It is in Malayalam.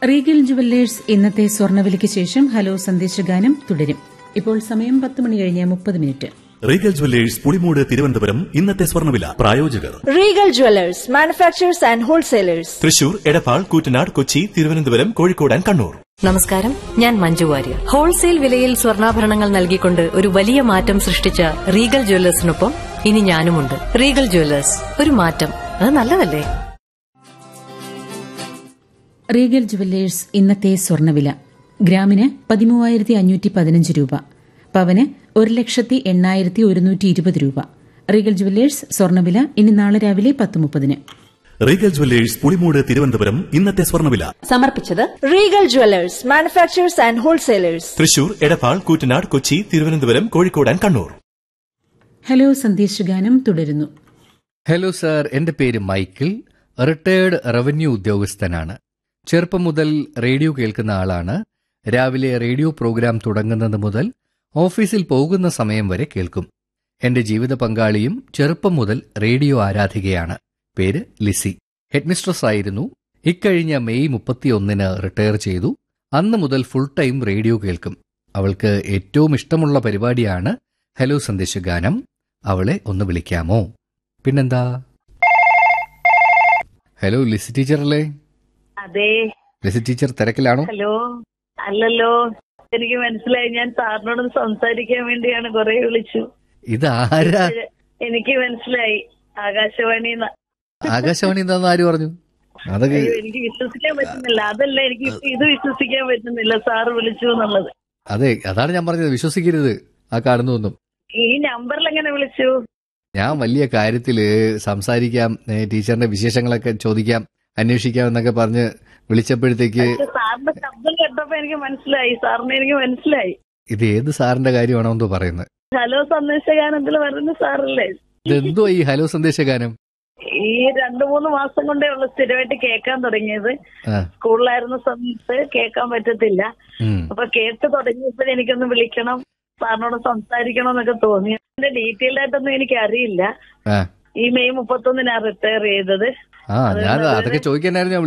റീഗൽ ജുവല്ലേഴ്സ് ഇന്നത്തെ സ്വർണ്ണവിലയ്ക്ക് ശേഷം ഹലോ സന്ദേശഗാനം തുടരും ഇപ്പോൾ സമയം പത്ത് മണി കഴിഞ്ഞ് മുപ്പത് മിനിറ്റ് റീഗൽ ജുവല്ലേഴ്സ് പുളിമൂട് തിരുവനന്തപുരം ഇന്നത്തെ സ്വർണ്ണവില പ്രായോജകർ Regal Jewelers, manufacturers and wholesalers. Thrissur Edappal Koottanad Kochi Thiruvananthapuram Kozhikode and Kannur നമസ്കാരം ഞാൻ മഞ്ജു വാര്യർ ഹോൾസെയിൽ വിലയിൽ സ്വർണ്ണാഭരണങ്ങൾ നൽകിക്കൊണ്ട് ഒരു വലിയ മാറ്റം സൃഷ്ടിച്ച റീഗൽ ജ്വല്ലേഴ്സിനൊപ്പം ഇനി ഞാനുമുണ്ട് റീഗൽ ജ്വല്ലേഴ്സ് ഒരു മാറ്റം അത് നല്ലതല്ലേ റീഗൽ ജുവല്ലേഴ്സ് ഇന്നത്തെ സ്വർണ്ണവില ഗ്രാമിന് പതിമൂവായിരത്തി അഞ്ഞൂറ്റി പതിനഞ്ച് രൂപ പവന് ഒരു ലക്ഷത്തി എണ്ണായിരത്തി ഒരുന്നൂറ്റി ഇരുപത് രൂപ റീഗൽ ജുവല്ലേഴ്സ് സ്വർണ്ണവില ഇനി നാളെ രാവിലെ പത്ത് മുപ്പതിന് റീഗൽ ജുവല്ലേഴ്സ് പുളിമൂട് തിരുവനന്തപുരം ഇന്നത്തെ സ്വർണ്ണവില സമർപ്പിച്ചത് Regal Jewelers, manufacturers and wholesalers. Thrissur Edappal Koottanad Kochi Thiruvananthapuram Kozhikode and Kannur hello സന്ദേശഗാനം തുടരുന്നു ഹലോ സാർ എൻ്റെ പേര് മൈക്കിൾ റിട്ടയേർഡ് റവന്യൂ ഉദ്യോഗസ്ഥനാണ് ചെറുപ്പം മുതൽ റേഡിയോ കേൾക്കുന്ന ആളാണ് രാവിലെ റേഡിയോ പ്രോഗ്രാം തുടങ്ങുന്നത് മുതൽ ഓഫീസിൽ പോകുന്ന സമയം വരെ കേൾക്കും എൻ്റെ ജീവിത പങ്കാളിയും ചെറുപ്പം മുതൽ റേഡിയോ ആരാധികയാണ് പേര് ലിസി ഹെഡ്മിസ്ട്രസ് ആയിരുന്നു ഇക്കഴിഞ്ഞ മെയ് മുപ്പത്തിയൊന്നിന് റിട്ടയർ ചെയ്തു അന്ന് മുതൽ ഫുൾ ടൈം റേഡിയോ കേൾക്കും അവൾക്ക് ഏറ്റവും ഇഷ്ടമുള്ള പരിപാടിയാണ് ഹലോ സന്ദേശഗാനം അവളെ ഒന്ന് വിളിക്കാമോ പിന്നെന്താ ഹലോ ലിസി ടീച്ചർ അല്ലേ അതെ ലിസി ടീച്ചർ തിരക്കിലാണോ ഹലോ അല്ലല്ലോ എനിക്ക് മനസ്സിലായി ഞാൻ സാറിനോട് സംസാരിക്കാൻ വേണ്ടിയാണ് കുറെ വിളിച്ചു ഇത് ആരാ എനിക്ക് മനസ്സിലായി ആകാശവാണി ആകാശവാണി എന്താന്ന് ആര് പറഞ്ഞു അതൊക്കെ എനിക്ക് വിശ്വസിക്കാൻ പറ്റുന്നില്ല അതല്ല എനിക്ക് ഇപ്പൊ ഇത് വിശ്വസിക്കാൻ പറ്റുന്നില്ല സാറ് വിളിച്ചു എന്നുള്ളത് അതെ അതാണ് ഞാൻ പറഞ്ഞത് വിശ്വസിക്കരുത് ആ കാണുന്നൊന്നും ഈ നമ്പറിൽ എങ്ങനെ വിളിച്ചു ഞാൻ വലിയ കാര്യത്തില് സംസാരിക്കാം ഏ, ടീച്ചറിന്റെ വിശേഷങ്ങളൊക്കെ ചോദിക്കാം അന്വേഷിക്കാം എന്നൊക്കെ പറഞ്ഞ് വിളിച്ചപ്പോഴത്തേക്ക് പക്ഷെ സാറിന്റെ ശബ്ദം കേട്ടപ്പോ എനിക്ക് മനസ്സിലായി സാറിനെ എനിക്ക് മനസ്സിലായി ഇത് ഏത് സാറിന്റെ കാര്യമാണോ എന്തോ പറയുന്നത് ഹലോ സന്ദേശഗാനത്തിൽ വരുന്ന സാറല്ലേ ഇതെന്തോ ഈ ഹലോ സന്ദേശഗാനം ഈ രണ്ടു മൂന്ന് മാസം കൊണ്ടേ ഉള്ളു സ്ഥിരമായിട്ട് കേൾക്കാൻ തുടങ്ങിയത് ആ സ്കൂളിലായിരുന്ന സമയത്ത് കേൾക്കാൻ പറ്റത്തില്ല ഉം. അപ്പൊ കേട്ട് തുടങ്ങിയപ്പോൾ എനിക്കൊന്ന് വിളിക്കണം സാറിനോട് സംസാരിക്കണം എന്നൊക്കെ തോന്നി എന്റെ ഡീറ്റെയിൽഡ് ആയിട്ടൊന്നും എനിക്ക് അറിയില്ല ആ ഈ മെയ് മുപ്പത്തൊന്നിനാണ് റിട്ടയർ ചെയ്തത് ആ ഞാൻ അതൊക്കെ ചോദിക്കാനായിരുന്നു ഞാൻ